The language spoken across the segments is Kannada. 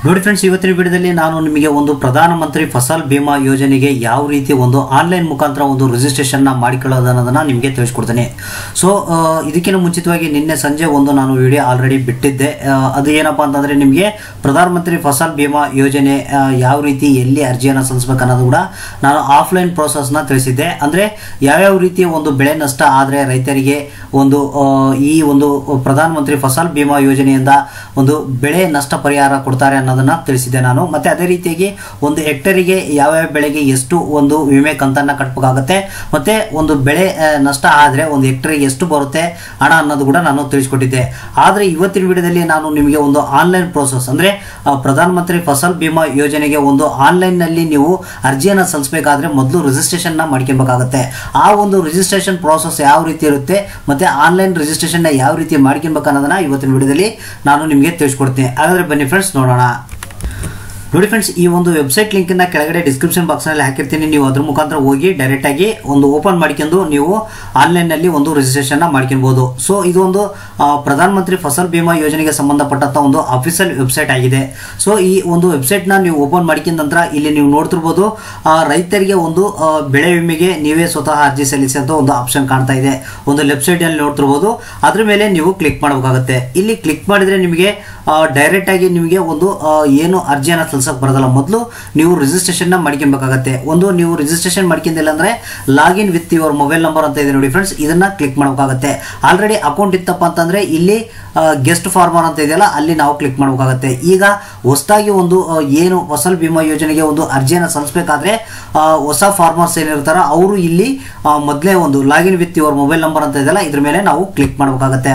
ನೋಡಿ ಫ್ರೆಂಡ್ಸ್ ಇವತ್ತಿನ ವಿಡಿಯೋದಲ್ಲಿ ನಾನು ನಿಮಗೆ ಒಂದು ಪ್ರಧಾನಮಂತ್ರಿ ಫಸಲ್ ಬಿಮಾ ಯೋಜನೆಗೆ ಯಾವ ರೀತಿ ಒಂದು ಆನ್ಲೈನ್ ಮುಖಾಂತರ ಒಂದು ರಿಜಿಸ್ಟ್ರೇಷನ್ನ ಮಾಡಿಕೊಳ್ಳೋದು ಅನ್ನೋದನ್ನ ನಿಮಗೆ ತಿಳಿಸ್ಕೊಡ್ತೀನಿ ಸೊ ಇದಕ್ಕಿಂತ ಮುಂಚಿತವಾಗಿ ನಿನ್ನೆ ಸಂಜೆ ಒಂದು ನಾನು ವಿಡಿಯೋ ಆಲ್ರೆಡಿ ಬಿಟ್ಟಿದ್ದೆ ಆ, ಅದು ಏನಪ್ಪಾ ಅಂತಂದ್ರೆ ನಿಮಗೆ ಪ್ರಧಾನಮಂತ್ರಿ ಫಸಲ್ ಬಿಮಾ ಯೋಜನೆ ಆ, ಯಾವ ರೀತಿ ಎಲ್ಲಿ ಅರ್ಜಿಯನ್ನು ಸಲ್ಲಿಸಬೇಕು ಅನ್ನೋದು ಕೂಡ ನಾನು ಆಫ್ಲೈನ್ ಪ್ರೋಸೆಸ್ನ ತಿಳಿಸಿದ್ದೆ ಅಂದರೆ ಯಾವ್ಯಾವ ರೀತಿಯ ಒಂದು ಬೆಳೆ ನಷ್ಟ ಆದರೆ ರೈತರಿಗೆ ಒಂದು ಆ, ಈ ಒಂದು ಪ್ರಧಾನಮಂತ್ರಿ ಫಸಲ್ ಬಿಮಾ ಯೋಜನೆಯಿಂದ ಒಂದು ಬೆಳೆ ನಷ್ಟ ಪರಿಹಾರ ಕೊಡ್ತಾರೆ ಅನ್ನೋದನ್ನ ತಿಳಿಸಿದ್ದೆ ನಾನು ಮತ್ತೆ ಅದೇ ರೀತಿಯಾಗಿ ಒಂದು ಹೆಕ್ಟರಿಗೆ ಯಾವ್ಯಾವ ಬೆಳೆಗೆ ಎಷ್ಟು ಒಂದು ವಿಮೆ ಕಂತನ್ನ ಕಟ್ಟಬೇಕಾಗುತ್ತೆ ಮತ್ತೆ ಒಂದು ಬೆಳೆ ಆ, ನಷ್ಟ ಆದರೆ ಒಂದು ಹೆಕ್ಟರಿಗೆ ಎಷ್ಟು ಬರುತ್ತೆ ಹಣ ಅನ್ನೋದು ಕೂಡ ನಾನು ತಿಳಿಸ್ಕೊಟ್ಟಿದ್ದೆ ಆದರೆ ಇವತ್ತಿನ ವಿಡಿಯೋದಲ್ಲಿ ನಾನು ನಿಮಗೆ ಒಂದು ಆನ್ಲೈನ್ ಪ್ರೋಸೆಸ್ ಅಂದರೆ ಪ್ರಧಾನಮಂತ್ರಿ ಫಸಲ್ ಬಿಮಾ ಯೋಜನೆಗೆ ಒಂದು ಆನ್ಲೈನ್ನಲ್ಲಿ ನೀವು ಅರ್ಜಿಯನ್ನು ಸಲ್ಲಿಸಬೇಕಾದ್ರೆ ಮೊದಲು ರಿಜಿಸ್ಟ್ರೇಷನ್ನ ಮಾಡ್ಕೊಬೇಕಾಗುತ್ತೆ ಆ ಒಂದು ರಿಜಿಸ್ಟ್ರೇಷನ್ ಪ್ರೋಸೆಸ್ ಯಾವ ರೀತಿ ಇರುತ್ತೆ ಮತ್ತೆ ಆನ್ಲೈನ್ ರಿಜಿಸ್ಟ್ರೇಷನ್ನ ಯಾವ ರೀತಿ ಮಾಡ್ಕೊಬೇಕು ಅನ್ನೋದನ್ನ ಇವತ್ತಿನ ವಿಡಿಯೋದಲ್ಲಿ ನಾನು ನಿಮಗೆ ತಿಳಿಸ್ಕೊಡ್ತೀನಿ ಹಾಗಾದ್ರೆ ಬನ್ನಿ ಫ್ರೆಂಡ್ಸ್ ನೋಡೋಣ ನೋಡಿ ಫ್ರೆಂಡ್ಸ್ ಈ ಒಂದು ವೆಬ್ಸೈಟ್ ಲಿಂಕನ್ನ ಕೆಳಗಡೆ ಡಿಸ್ಕ್ರಿಪ್ಷನ್ ಬಾಕ್ಸ್ನಲ್ಲಿ ಹಾಕಿರ್ತೀನಿ ನೀವು ಅದ್ರ ಮುಖಾಂತರ ಹೋಗಿ ಡೈರೆಕ್ಟಾಗಿ ಒಂದು ಓಪನ್ ಮಾಡ್ಕೊಂಡು ನೀವು ಆನ್ಲೈನ್ನಲ್ಲಿ ಒಂದು ರಿಜಿಸ್ಟ್ರೇಷನ್ನ ಮಾಡ್ಕೊಬೋದು ಸೊ ಇದು ಒಂದು ಆ, ಪ್ರಧಾನಮಂತ್ರಿ ಫಸಲ್ ಬಿಮಾ ಯೋಜನೆಗೆ ಸಂಬಂಧಪಟ್ಟಂಥ ಒಂದು ಅಫಿಷಿಯಲ್ ವೆಬ್ಸೈಟ್ ಆಗಿದೆ ಸೊ ಈ ಒಂದು ವೆಬ್ಸೈಟ್ನ ನೀವು ಓಪನ್ ಮಾಡ್ಕೊಂಡ ನಂತರ ಇಲ್ಲಿ ನೀವು ನೋಡ್ತಿರ್ಬೋದು ಆ, ರೈತರಿಗೆ ಒಂದು ಆ, ಬೆಳೆ ವಿಮೆಗೆ ನೀವೇ ಸ್ವತಃ ಅರ್ಜಿ ಸಲ್ಲಿಸಿ ಅಂತ ಒಂದು ಆಪ್ಷನ್ ಕಾಣ್ತಾ ಇದೆ ಒಂದು ಲೆಫ್ಟ್ ಸೈಡಲ್ಲಿ ನೋಡ್ತಿರ್ಬೋದು ಅದ್ರ ಮೇಲೆ ನೀವು ಕ್ಲಿಕ್ ಮಾಡಬೇಕಾಗುತ್ತೆ ಇಲ್ಲಿ ಕ್ಲಿಕ್ ಮಾಡಿದರೆ ನಿಮಗೆ ಡೈರೆಕ್ಟ್ ಆಗಿ ನಿಮಗೆ ಒಂದು ಆ, ಏನು ಅರ್ಜಿಯನ್ನು ಸಲ್ಲಿಸಕ್ಕೆ ಬರೋದಲ್ಲ ಮೊದಲು ನೀವು ರಿಜಿಸ್ಟ್ರೇಷನ್ನ ಮಾಡ್ಕೊಬೇಕಾಗತ್ತೆ ಒಂದು ನೀವು ರಿಜಿಸ್ಟ್ರೇಷನ್ ಮಾಡ್ಕೊಂಡಿಲ್ಲ ಅಂದರೆ login with your mobile number ಅಂತ ಇದೆ ನೋಡಿ ಫ್ರೆಂಡ್ಸ್ ಇದನ್ನ ಕ್ಲಿಕ್ ಮಾಡಬೇಕಾಗತ್ತೆ ಆಲ್ರೆಡಿ ಅಕೌಂಟ್ ಇತ್ತಪ್ಪ ಅಂತಂದ್ರೆ ಇಲ್ಲಿ ಗೆಸ್ಟ್ ಫಾರ್ಮರ್ ಅಂತ ಇದೆಯಲ್ಲ ಅಲ್ಲಿ ನಾವು ಕ್ಲಿಕ್ ಮಾಡಬೇಕಾಗತ್ತೆ ಈಗ ಹೊಸದಾಗಿ ಒಂದು ಆ, ಏನು ಫಸಲ್ ಬಿಮಾ ಯೋಜನೆಗೆ ಒಂದು ಅರ್ಜಿಯನ್ನು ಸಲ್ಲಿಸಬೇಕಾದ್ರೆ ಹೊಸ ಫಾರ್ಮರ್ಸ್ ಏನಿರ್ತಾರ ಅವರು ಇಲ್ಲಿ ಮೊದಲೇ ಒಂದು login with your mobile number ಅಂತ ಇದೆಯಲ್ಲ ಇದ್ರ ಮೇಲೆ ನಾವು ಕ್ಲಿಕ್ ಮಾಡಬೇಕಾಗತ್ತೆ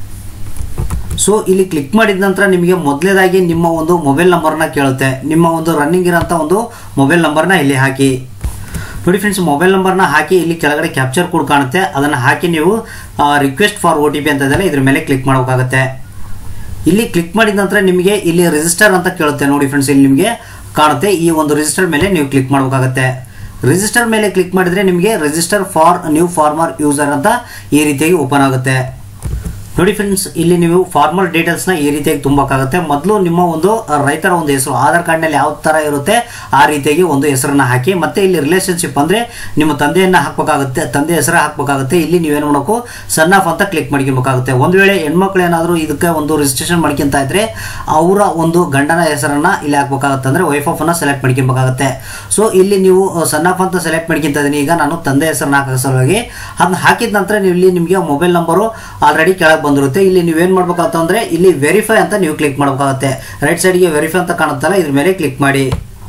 ಸೊ ಇಲ್ಲಿ ಕ್ಲಿಕ್ ಮಾಡಿದ ನಂತರ ನಿಮಗೆ ಮೊದಲೇದಾಗಿ ನಿಮ್ಮ ಒಂದು ಮೊಬೈಲ್ ನಂಬರ್ನ ಕೇಳುತ್ತೆ ನಿಮ್ಮ ಒಂದು ರನ್ನಿಂಗ್ ಇರೋಂಥ ಒಂದು ಮೊಬೈಲ್ ನಂಬರ್ನ ಇಲ್ಲಿ ಹಾಕಿ ನೋಡಿ ಫ್ರೆಂಡ್ಸ್ ಮೊಬೈಲ್ ನಂಬರ್ನ ಹಾಕಿ ಇಲ್ಲಿ ಕೆಳಗಡೆ ಕ್ಯಾಪ್ಚರ್ ಕೋಡ್ ಕಾಣುತ್ತೆ ಅದನ್ನು ಹಾಕಿ ನೀವು request for O T P ಅಂತ ಇದೆಯಲ್ಲ ಇದ್ರ ಮೇಲೆ ಕ್ಲಿಕ್ ಮಾಡಬೇಕಾಗುತ್ತೆ ಇಲ್ಲಿ ಕ್ಲಿಕ್ ಮಾಡಿದ ನಂತರ ನಿಮಗೆ ಇಲ್ಲಿ ರಿಜಿಸ್ಟರ್ ಅಂತ ಕೇಳುತ್ತೆ ನೋಡಿ ಫ್ರೆಂಡ್ಸ್ ಇಲ್ಲಿ ನಿಮಗೆ ಕಾಣುತ್ತೆ ಈ ಒಂದು ರಿಜಿಸ್ಟರ್ ಮೇಲೆ ನೀವು ಕ್ಲಿಕ್ ಮಾಡಬೇಕಾಗುತ್ತೆ ರಿಜಿಸ್ಟರ್ ಮೇಲೆ ಕ್ಲಿಕ್ ಮಾಡಿದ್ರೆ ನಿಮಗೆ register for new farmer user ಅಂತ ಈ ರೀತಿಯಾಗಿ ಓಪನ್ ಆಗುತ್ತೆ ನೋಡಿ ಫ್ರೆಂಡ್ಸ್ ಇಲ್ಲಿ ನೀವು ಫಾರ್ಮರ್ ಡೀಟೇಲ್ಸ್ನ ಈ ರೀತಿಯಾಗಿ ತುಂಬಕ್ಕಾಗುತ್ತೆ ಮೊದಲು ನಿಮ್ಮ ಒಂದು ರೈತರ ಒಂದು ಹೆಸರು ಆಧಾರ್ ಕಾರ್ಡ್ನಲ್ಲಿ ಯಾವ ಥರ ಇರುತ್ತೆ ಆ ರೀತಿಯಾಗಿ ಒಂದು ಹೆಸರನ್ನ ಹಾಕಿ ಮತ್ತೆ ಇಲ್ಲಿ ರಿಲೇಷನ್ಶಿಪ್ ಅಂದರೆ ನಿಮ್ಮ ತಂದೆಯನ್ನ ಹಾಕಬೇಕಾಗುತ್ತೆ ತಂದೆ ಹೆಸರು ಹಾಕಬೇಕಾಗುತ್ತೆ ಇಲ್ಲಿ ನೀವೇನು ಮಾಡಬೇಕು ಸನ್ ಆಫ್ ಅಂತ ಕ್ಲಿಕ್ ಮಾಡ್ಕೊಬೇಕಾಗುತ್ತೆ ಒಂದು ವೇಳೆ ಹೆಣ್ಮಕ್ಳು ಏನಾದರೂ ಇದಕ್ಕೆ ಒಂದು ರಿಜಿಸ್ಟ್ರೇಷನ್ ಮಾಡ್ಕೊಂತ ಇದ್ರೆ ಅವರ ಒಂದು ಗಂಡನ ಹೆಸರನ್ನ ಇಲ್ಲಿ ಹಾಕ್ಬೇಕಾಗುತ್ತೆ ಅಂದರೆ ವೈಫ್ ಆಫ್ ಅನ್ನ ಸೆಲೆಕ್ಟ್ ಮಾಡ್ಕೊಬೇಕಾಗುತ್ತೆ ಸೊ ಇಲ್ಲಿ ನೀವು ಸನ್ ಆಫ್ ಅಂತ ಸೆಲೆಕ್ಟ್ ಮಾಡ್ಕೊಂತ ಇದೀನಿ ಈಗ ನಾನು ತಂದೆ ಹೆಸರನ್ನ ಹಾಕೋ ಸಲುವಾಗಿ ಅದನ್ನ ಹಾಕಿದ ನಂತರ ನೀವು ಇಲ್ಲಿ ನಿಮಗೆ ಮೊಬೈಲ್ ನಂಬರು ಆಲ್ರೆಡಿ ಕೆಳಗೆ ಬಂದಿರುತ್ತೆ ಇಲ್ಲಿ ನೀವೇನು ಮಾಡ್ಬೇಕಂತಂದ್ರೆ ಇಲ್ಲಿ ವೆರಿಫೈ ಅಂತ ನೀವು ಕ್ಲಿಕ್ ಮಾಡಬೇಕಾಗುತ್ತೆ ರೈಟ್ ಸೈಡ್ಗೆ ವೆರಿಫೈ ಅಂತ ಕಾಣುತ್ತಲ್ಲ ಇದ್ರ ಮೇಲೆ ಕ್ಲಿಕ್ ಮಾಡಿ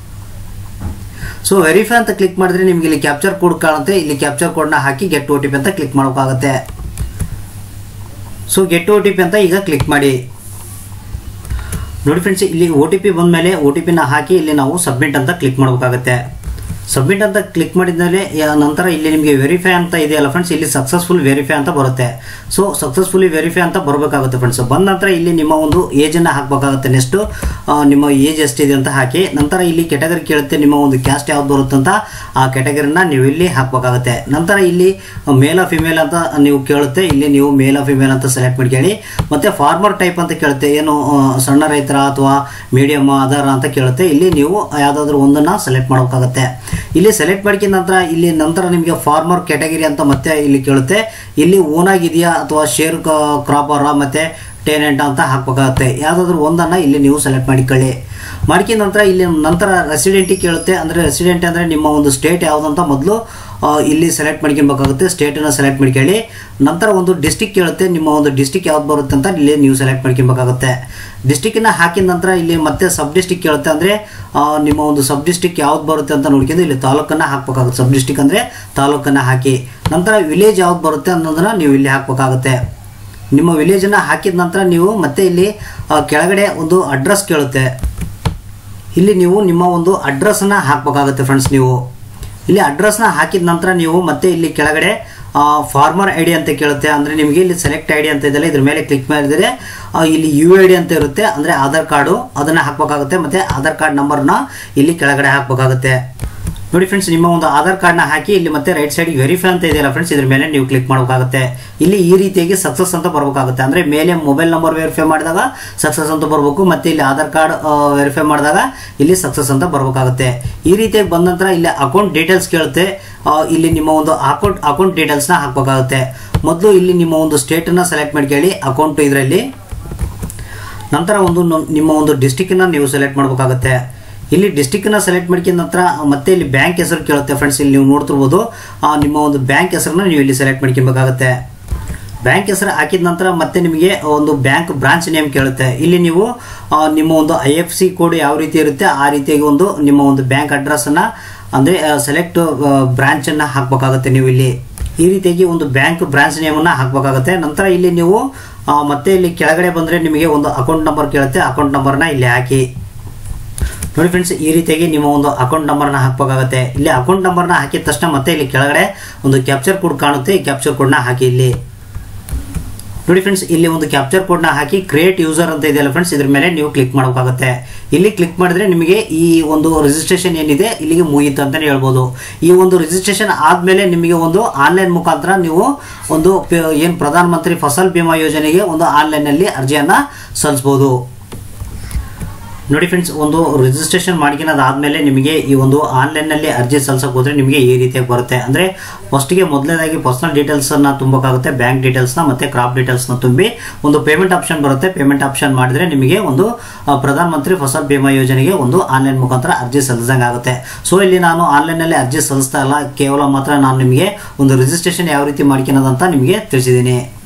ಸೊ ವೆರಿಫೈ ಅಂತ ಕ್ಲಿಕ್ ಮಾಡಿದ್ರೆ ನಿಮ್ಗೆ ಇಲ್ಲಿ ಕ್ಯಾಪ್ಚರ್ ಕೋಡ್ ಕಾಣುತ್ತೆ ಇಲ್ಲಿ ಕ್ಯಾಪ್ಚರ್ ಕೋಡ್ನ ಹಾಕಿ ಗೆಟ್ ಒ ಟಿ ಪಿ ಅಂತ ಕ್ಲಿಕ್ ಮಾಡಬೇಕಾಗುತ್ತೆ so get O T P ಅಂತ ಈಗ ಕ್ಲಿಕ್ ಮಾಡಿ ನೋಡಿ ಫ್ರೆಂಡ್ಸ್ ಇಲ್ಲಿ ಒ ಟಿ ಪಿ ಬಂದಮೇಲೆ ಒ ಟಿ ಪಿನ ಹಾಕಿ ಇಲ್ಲಿ ನಾವು ಸಬ್ಮಿಟ್ ಅಂತ ಕ್ಲಿಕ್ ಮಾಡಬೇಕಾಗುತ್ತೆ ಸಬ್ಮಿಟ್ ಅಂತ ಕ್ಲಿಕ್ ಮಾಡಿದ್ಮೇಲೆ ಯಾ- ನಂತರ ಇಲ್ಲಿ ನಿಮಗೆ ವೆರಿಫೈ ಅಂತ ಇದೆಯಲ್ಲ ಫ್ರೆಂಡ್ಸ್ ಇಲ್ಲಿ ಸಕ್ಸಸ್ಫುಲ್ ವೆರಿಫೈ ಅಂತ ಬರುತ್ತೆ ಸೊ ಸಕ್ಸಸ್ಫುಲಿ ವೆರಿಫೈ ಅಂತ ಬರಬೇಕಾಗುತ್ತೆ ಫ್ರೆಂಡ್ಸ್ ಬಂದ ನಂತರ ಇಲ್ಲಿ ನಿಮ್ಮ ಒಂದು ಏಜನ್ನು ಹಾಕಬೇಕಾಗುತ್ತೆ ನೆಕ್ಸ್ಟು ನಿಮ್ಮ ಏಜ್ ಎಷ್ಟಿದೆ ಅಂತ ಹಾಕಿ ನಂತರ ಇಲ್ಲಿ ಕೆಟಗರಿ ಕೇಳುತ್ತೆ ನಿಮ್ಮ ಒಂದು ಕ್ಯಾಸ್ಟ್ ಯಾವ್ದು ಬರುತ್ತೆ ಅಂತ ಆ ಕೆಟಗರಿನ ನೀವು ಇಲ್ಲಿ ಹಾಕಬೇಕಾಗುತ್ತೆ ನಂತರ ಇಲ್ಲಿ ಮೇಲ್ ಫಿಮೇಲ್ ಅಂತ ನೀವು ಕೇಳುತ್ತೆ ಇಲ್ಲಿ ನೀವು ಮೇಲ್ ಫಿಮೇಲ್ ಅಂತ ಸೆಲೆಕ್ಟ್ ಮಾಡ್ಕೊಳ್ಳಿ ಮತ್ತೆ ಫಾರ್ಮರ್ ಟೈಪ್ ಅಂತ ಕೇಳುತ್ತೆ ಏನು ಆ, ಸಣ್ಣ ರೈತರ ಅಥವಾ ಮೀಡಿಯಮ್ ಆಧಾರ ಅಂತ ಕೇಳುತ್ತೆ ಇಲ್ಲಿ ನೀವು ಯಾವುದಾದ್ರೂ ಒಂದನ್ನು ಸೆಲೆಕ್ಟ್ ಮಾಡಬೇಕಾಗುತ್ತೆ ಇಲ್ಲಿ ಸೆಲೆಕ್ಟ್ ಮಾಡ್ಕೊಂಡ ನಂತರ ಇಲ್ಲಿ ನಂತರ ನಿಮಗೆ ಫಾರ್ಮರ್ ಕ್ಯಾಟಗರಿ ಅಂತ ಮತ್ತೆ ಇಲ್ಲಿ ಕೇಳುತ್ತೆ ಇಲ್ಲಿ ಓನಾಗಿದೆಯಾ ಅಥವಾ ಶೇರ್ ಕ್ರಾಪರ ಮತ್ತೆ ಟೇನೆಂಟ್ ಅಂತ ಹಾಕಬೇಕಾಗುತ್ತೆ ಯಾವುದಾದ್ರೂ ಒಂದನ್ನು ಇಲ್ಲಿ ನೀವು ಸೆಲೆಕ್ಟ್ ಮಾಡಿಕೊಳ್ಳಿ ಮಾಡ್ಕೊಂಡ ನಂತರ ಇಲ್ಲಿ ನಂತರ ರೆಸಿಡೆಂಟಿಗೆ ಕೇಳುತ್ತೆ ಅಂದರೆ ರೆಸಿಡೆಂಟ್ ಅಂದರೆ ನಿಮ್ಮ ಒಂದು ಸ್ಟೇಟ್ ಯಾವುದಂತ ಮೊದಲು ಇಲ್ಲಿ ಸೆಲೆಕ್ಟ್ ಮಾಡ್ಕೊಬೇಕಾಗುತ್ತೆ ಸ್ಟೇಟನ್ನು ಸೆಲೆಕ್ಟ್ ಮಾಡ್ಕೊಳ್ಳಿ ನಂತರ ಒಂದು ಡಿಸ್ಟಿಕ್ ಕೇಳುತ್ತೆ ನಿಮ್ಮ ಒಂದು ಡಿಸ್ಟಿಕ್ ಯಾವ್ದು ಬರುತ್ತೆ ಅಂತ ಇಲ್ಲಿ ನೀವು ಸೆಲೆಕ್ಟ್ ಮಾಡ್ಕೊಬೇಕಾಗುತ್ತೆ ಡಿಸ್ಟಿಕ್ನ ಹಾಕಿದ ನಂತರ ಇಲ್ಲಿ ಮತ್ತೆ ಸಬ್ ಡಿಸ್ಟಿಕ್ ಕೇಳುತ್ತೆ ಅಂದರೆ ನಿಮ್ಮ ಒಂದು ಸಬ್ ಡಿಸ್ಟಿಕ್ ಯಾವ್ದು ಬರುತ್ತೆ ಅಂತ ನೋಡ್ಕೊಂಡು ಇಲ್ಲಿ ತಾಲೂಕನ್ನು ಹಾಕಬೇಕಾಗುತ್ತೆ ಸಬ್ ಡಿಸ್ಟಿಕ್ ಅಂದರೆ ತಾಲೂಕನ್ನು ಹಾಕಿ ನಂತರ ವಿಲೇಜ್ ಯಾವ್ದು ಬರುತ್ತೆ ಅನ್ನೋದನ್ನು ನೀವು ಇಲ್ಲಿ ಹಾಕಬೇಕಾಗುತ್ತೆ ನಿಮ್ಮ ವಿಲೇಜನ್ನು ಹಾಕಿದ ನಂತರ ನೀವು ಮತ್ತೆ ಇಲ್ಲಿ ಆ, ಕೆಳಗಡೆ ಒಂದು ಅಡ್ರೆಸ್ ಕೇಳುತ್ತೆ ಇಲ್ಲಿ ನೀವು ನಿಮ್ಮ ಒಂದು ಅಡ್ರೆಸ್ಸನ್ನು ಹಾಕಬೇಕಾಗುತ್ತೆ ಫ್ರೆಂಡ್ಸ್ ನೀವು ಇಲ್ಲಿ ಅಡ್ರೆಸ್ನ ಹಾಕಿದ ನಂತರ ನೀವು ಮತ್ತೆ ಇಲ್ಲಿ ಕೆಳಗಡೆ ಫಾರ್ಮರ್ ಐ ಡಿ ಅಂತ ಕೇಳುತ್ತೆ ಅಂದರೆ ನಿಮಗೆ ಇಲ್ಲಿ ಸೆಲೆಕ್ಟ್ ಐ ಡಿ ಅಂತ ಇದೆಯಲ್ಲ ಇದ್ರ ಮೇಲೆ ಕ್ಲಿಕ್ ಮಾಡಿದರೆ ಆ, ಇಲ್ಲಿ ಯು ಐ ಡಿ ಅಂತ ಇರುತ್ತೆ ಅಂದರೆ ಆಧಾರ್ ಕಾರ್ಡು ಅದನ್ನು ಹಾಕಬೇಕಾಗುತ್ತೆ ಮತ್ತು ಆಧಾರ್ ಕಾರ್ಡ್ ನಂಬರ್ನ ಇಲ್ಲಿ ಕೆಳಗಡೆ ಹಾಕಬೇಕಾಗುತ್ತೆ ನೋಡಿ ಫ್ರೆಂಡ್ಸ್ ನಿಮ್ಮ ಒಂದು ಆಧಾರ್ ಕಾರ್ಡ್ನ ಹಾಕಿ ಇಲ್ಲಿ ಮತ್ತೆ ರೈಟ್ ಸೈಡ್ ವೆರಿಫೈ ಅಂತ ಇದೆಯಲ್ಲ ಫ್ರೆಂಡ್ಸ್ ಇದ್ರ ಮೇಲೆ ನೀವು ಕ್ಲಿಕ್ ಮಾಡಬೇಕಾಗುತ್ತೆ ಇಲ್ಲಿ ಈ ರೀತಿಯಾಗಿ ಸಕ್ಸಸ್ ಅಂತ ಬರಬೇಕಾಗುತ್ತೆ ಅಂದ್ರೆ ಮೇಲೆ ಮೊಬೈಲ್ ನಂಬರ್ ವೆರಿಫೈ ಮಾಡಿದಾಗ ಸಕ್ಸಸ್ ಅಂತ ಬರಬೇಕು ಮತ್ತೆ ಇಲ್ಲಿ ಆಧಾರ್ ಕಾರ್ಡ್ ವೆರಿಫೈ ಮಾಡಿದಾಗ ಇಲ್ಲಿ ಸಕ್ಸಸ್ ಅಂತ ಬರಬೇಕಾಗುತ್ತೆ ಈ ರೀತಿಯಾಗಿ ಬಂದ ನಂತರ ಇಲ್ಲಿ ಅಕೌಂಟ್ ಡೀಟೇಲ್ಸ್ ಕೇಳುತ್ತೆ ಆ, ಇಲ್ಲಿ ನಿಮ್ಮ ಒಂದು ಅಕೌಂಟ್ ಅಕೌಂಟ್ ಡೀಟೇಲ್ಸ್ನ ಹಾಕಬೇಕಾಗುತ್ತೆ ಮೊದಲು ಇಲ್ಲಿ ನಿಮ್ಮ ಒಂದು ಸ್ಟೇಟನ್ನು ಸೆಲೆಕ್ಟ್ ಮಾಡ್ಕೊಳ್ಳಿ ಅಕೌಂಟ್ ಇದರಲ್ಲಿ ನಂತರ ಒಂದು ನ- ನಿಮ್ಮ ಒಂದು ಡಿಸ್ಟಿಕ್ನ ನೀವು ಸೆಲೆಕ್ಟ್ ಮಾಡಬೇಕಾಗುತ್ತೆ ಇಲ್ಲಿ ಡಿಸ್ಟಿಕ್ನ ಸೆಲೆಕ್ಟ್ ಮಾಡ್ಕೊಂಡ ನಂತರ ಮತ್ತೆ ಇಲ್ಲಿ ಬ್ಯಾಂಕ್ ಹೆಸರು ಕೇಳುತ್ತೆ ಫ್ರೆಂಡ್ಸ್ ಇಲ್ಲಿ ನೀವು ನೋಡ್ತಿರ್ಬೋದು ಆ, ನಿಮ್ಮ ಒಂದು ಬ್ಯಾಂಕ್ ಹೆಸರನ್ನ ನೀವು ಇಲ್ಲಿ ಸೆಲೆಕ್ಟ್ ಮಾಡ್ಕೊಬೇಕಾಗುತ್ತೆ ಬ್ಯಾಂಕ್ ಹೆಸರು ಹಾಕಿದ ನಂತರ ಮತ್ತೆ ನಿಮಗೆ ಒಂದು ಬ್ಯಾಂಕ್ ಬ್ರಾಂಚ್ ನೇಮ್ ಕೇಳುತ್ತೆ ಇಲ್ಲಿ ನೀವು ಆ, ನಿಮ್ಮ ಒಂದು ಐ ಎಫ್ ಸಿ ಕೋಡ್ ಯಾವ ರೀತಿ ಇರುತ್ತೆ ಆ ರೀತಿಯಾಗಿ ಒಂದು ನಿಮ್ಮ ಒಂದು ಬ್ಯಾಂಕ್ ಅಡ್ರೆಸ್ಸನ್ನು ಅಂದರೆ ಸೆಲೆಕ್ಟ್ ಬ್ರಾಂಚನ್ನು ಹಾಕಬೇಕಾಗುತ್ತೆ ನೀವು ಇಲ್ಲಿ ಈ ರೀತಿಯಾಗಿ ಒಂದು ಬ್ಯಾಂಕ್ ಬ್ರಾಂಚ್ ನೇಮನ್ನು ಹಾಕಬೇಕಾಗುತ್ತೆ ನಂತರ ಇಲ್ಲಿ ನೀವು ಆ, ಮತ್ತೆ ಇಲ್ಲಿ ಕೆಳಗಡೆ ಬಂದರೆ ನಿಮಗೆ ಒಂದು ಅಕೌಂಟ್ ನಂಬರ್ ಕೇಳುತ್ತೆ ಅಕೌಂಟ್ ನಂಬರ್ನ ಇಲ್ಲಿ ಹಾಕಿ ನೋಡಿ ಫ್ರೆಂಡ್ಸ್ ಈ ರೀತಿಯಾಗಿ ನಿಮ್ಮ ಒಂದು ಅಕೌಂಟ್ ನಂಬರ್ನ ಹಾಕಬೇಕಾಗುತ್ತೆ ಇಲ್ಲಿ ಅಕೌಂಟ್ ನಂಬರ್ನ ಹಾಕಿದ ತಕ್ಷಣ ಮತ್ತೆ ಇಲ್ಲಿ ಕೆಳಗಡೆ ಒಂದು ಕ್ಯಾಪ್ಚರ್ ಕೋಡ್ ಕಾಣುತ್ತೆ ಈ ಕ್ಯಾಪ್ಚರ್ ಕೋಡ್ನ ಹಾಕಿ ಇಲ್ಲಿ ನೋಡಿ ಫ್ರೆಂಡ್ಸ್ ಇಲ್ಲಿ ಒಂದು ಕ್ಯಾಪ್ಚರ್ ಕೋಡ್ನ ಹಾಕಿ ಕ್ರಿಯೇಟ್ ಯೂಸರ್ ಅಂತ ಇದೆಯಲ್ಲ ಫ್ರೆಂಡ್ಸ್ ಇದ್ರ ಮೇಲೆ ನೀವು ಕ್ಲಿಕ್ ಮಾಡಬೇಕಾಗುತ್ತೆ ಇಲ್ಲಿ ಕ್ಲಿಕ್ ಮಾಡಿದ್ರೆ ನಿಮಗೆ ಈ ಒಂದು ರಿಜಿಸ್ಟ್ರೇಷನ್ ಏನಿದೆ ಇಲ್ಲಿಗೆ ಮುಗೀತು ಅಂತಲೇ ಹೇಳ್ಬೋದು ಈ ಒಂದು ರಿಜಿಸ್ಟ್ರೇಷನ್ ಆದಮೇಲೆ ನಿಮಗೆ ಒಂದು ಆನ್ಲೈನ್ ಮುಖಾಂತರ ನೀವು ಒಂದು ಏನು ಪ್ರಧಾನ ಮಂತ್ರಿ ಫಸಲ್ ಬಿಮಾ ಯೋಜನೆಗೆ ಒಂದು ಆನ್ಲೈನಲ್ಲಿ ಅರ್ಜಿಯನ್ನು ಸಲ್ಲಿಸ್ಬೋದು ನೋಡಿ ಫ್ರೆಂಡ್ಸ್ ಒಂದು ರಿಜಿಸ್ಟ್ರೇಷನ್ ಮಾಡ್ಕೊಳ್ಳೋದಾದ್ಮೇಲೆ ನಿಮಗೆ ಈ ಒಂದು ಆನ್ಲೈನ್ನಲ್ಲಿ ಅರ್ಜಿ ಸಲ್ಲಿಸೋಕೆ ಹೋದ್ರೆ ನಿಮಗೆ ಈ ರೀತಿಯಾಗಿ ಬರುತ್ತೆ ಅಂದರೆ ಫಸ್ಟಿಗೆ ಮೊದಲನೇದಾಗಿ ಪರ್ಸನಲ್ ಡೀಟೇಲ್ಸನ್ನು ತುಂಬಬೇಕಾಗುತ್ತೆ ಬ್ಯಾಂಕ್ ಡೀಟೇಲ್ಸ್ನ ಮತ್ತು ಕ್ರಾಪ್ ಡೀಟೇಲ್ಸ್ನ ತುಂಬಿ ಒಂದು ಪೇಮೆಂಟ್ ಆಪ್ಷನ್ ಬರುತ್ತೆ ಪೇಮೆಂಟ್ ಆಪ್ಷನ್ ಮಾಡಿದ್ರೆ ನಿಮಗೆ ಒಂದು ಆ, ಪ್ರಧಾನ ಮಂತ್ರಿ ಫಸಲ್ ಬಿಮಾ ಯೋಜನೆಗೆ ಒಂದು ಆನ್ಲೈನ್ ಮುಖಾಂತರ ಅರ್ಜಿ ಸಲ್ಲಿಸಂಗೆ ಆಗುತ್ತೆ ಸೊ ಇಲ್ಲಿ ನಾನು ಆನ್ಲೈನಲ್ಲಿ ಅರ್ಜಿ ಸಲ್ಲಿಸ್ತಾ ಇಲ್ಲ ಕೇವಲ ಮಾತ್ರ ನಾನು ನಿಮಗೆ ಒಂದು ರಿಜಿಸ್ಟ್ರೇಷನ್ ಯಾವ ರೀತಿ ಮಾಡ್ಕೊಳ್ಳೋದಂತ ನಿಮಗೆ ತಿಳಿಸಿದ್ದೀನಿ